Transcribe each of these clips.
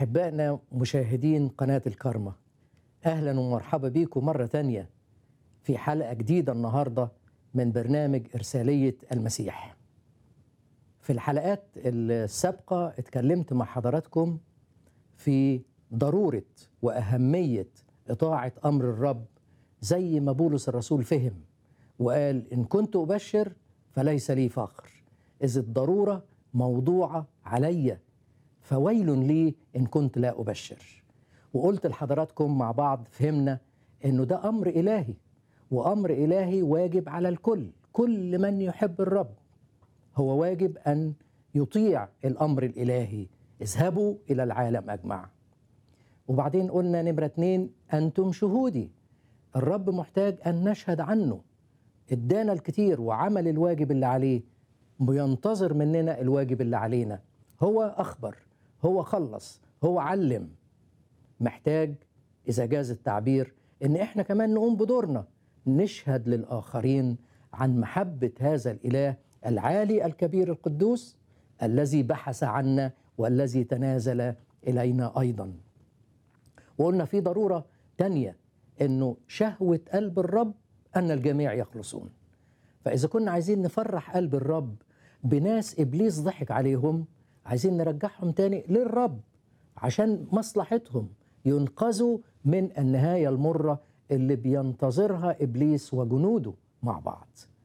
أحبائنا مشاهدين قناة الكرمة أهلا ومرحبا بيكم مرة تانية في حلقة جديدة النهاردة من برنامج إرسالية المسيح في الحلقات السابقة اتكلمت مع حضراتكم في ضرورة وأهمية إطاعة أمر الرب زي ما بولس الرسول فهم وقال إن كنت أبشر فليس لي فخر إذ الضرورة موضوعة عليّ فويل لي ان كنت لا ابشر وقلت لحضراتكم مع بعض فهمنا انه ده امر الهي وامر الهي واجب على الكل كل من يحب الرب هو واجب ان يطيع الامر الالهي اذهبوا الى العالم اجمع وبعدين قلنا نمره اتنين انتم شهودي الرب محتاج ان نشهد عنه ادانا الكتير وعمل الواجب اللي عليه بينتظر مننا الواجب اللي علينا هو اخبر هو خلص هو علم محتاج اذا جاز التعبير ان احنا كمان نقوم بدورنا نشهد للاخرين عن محبه هذا الاله العالي الكبير القدوس الذي بحث عنا والذي تنازل الينا ايضا وقلنا في ضروره تانيه انه شهوه قلب الرب ان الجميع يخلصون فاذا كنا عايزين نفرح قلب الرب بناس ابليس ضحك عليهم عايزين نرجعهم تاني للرب عشان مصلحتهم ينقذوا من النهايه المره اللي بينتظرها ابليس وجنوده مع بعض.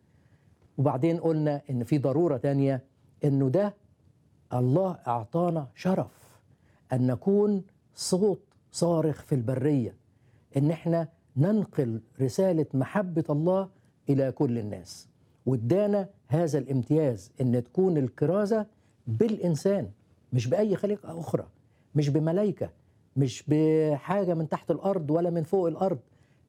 وبعدين قلنا ان في ضروره تانيه انه ده الله اعطانا شرف ان نكون صوت صارخ في البريه ان احنا ننقل رساله محبه الله الى كل الناس وادانا هذا الامتياز ان تكون الكرازه بالإنسان مش بأي خليقة أخرى مش بملائكة مش بحاجة من تحت الأرض ولا من فوق الأرض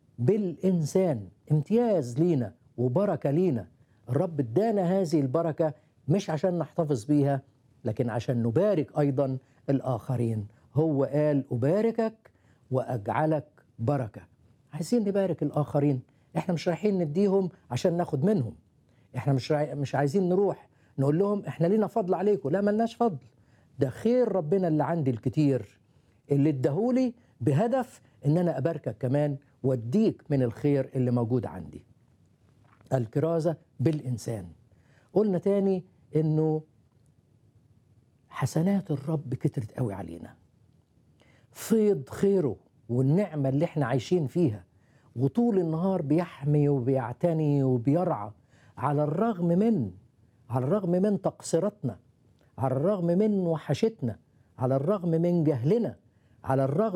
بالإنسان امتياز لينا وبركة لينا الرب ادانا هذه البركة مش عشان نحتفظ بيها لكن عشان نبارك أيضا الآخرين هو قال أباركك وأجعلك بركة عايزين نبارك الآخرين احنا مش رايحين نديهم عشان ناخد منهم احنا مش مش عايزين نروح نقول لهم احنا لينا فضل عليكم لا ملناش فضل ده خير ربنا اللي عندي الكتير اللي اداهولي بهدف ان انا اباركك كمان واديك من الخير اللي موجود عندي الكرازة بالإنسان قلنا تاني انه حسنات الرب كترت قوي علينا فيض خيره والنعمة اللي احنا عايشين فيها وطول النهار بيحمي وبيعتني وبيرعى على الرغم من على الرغم من تقصيراتنا على الرغم من وحشتنا على الرغم من جهلنا على الرغم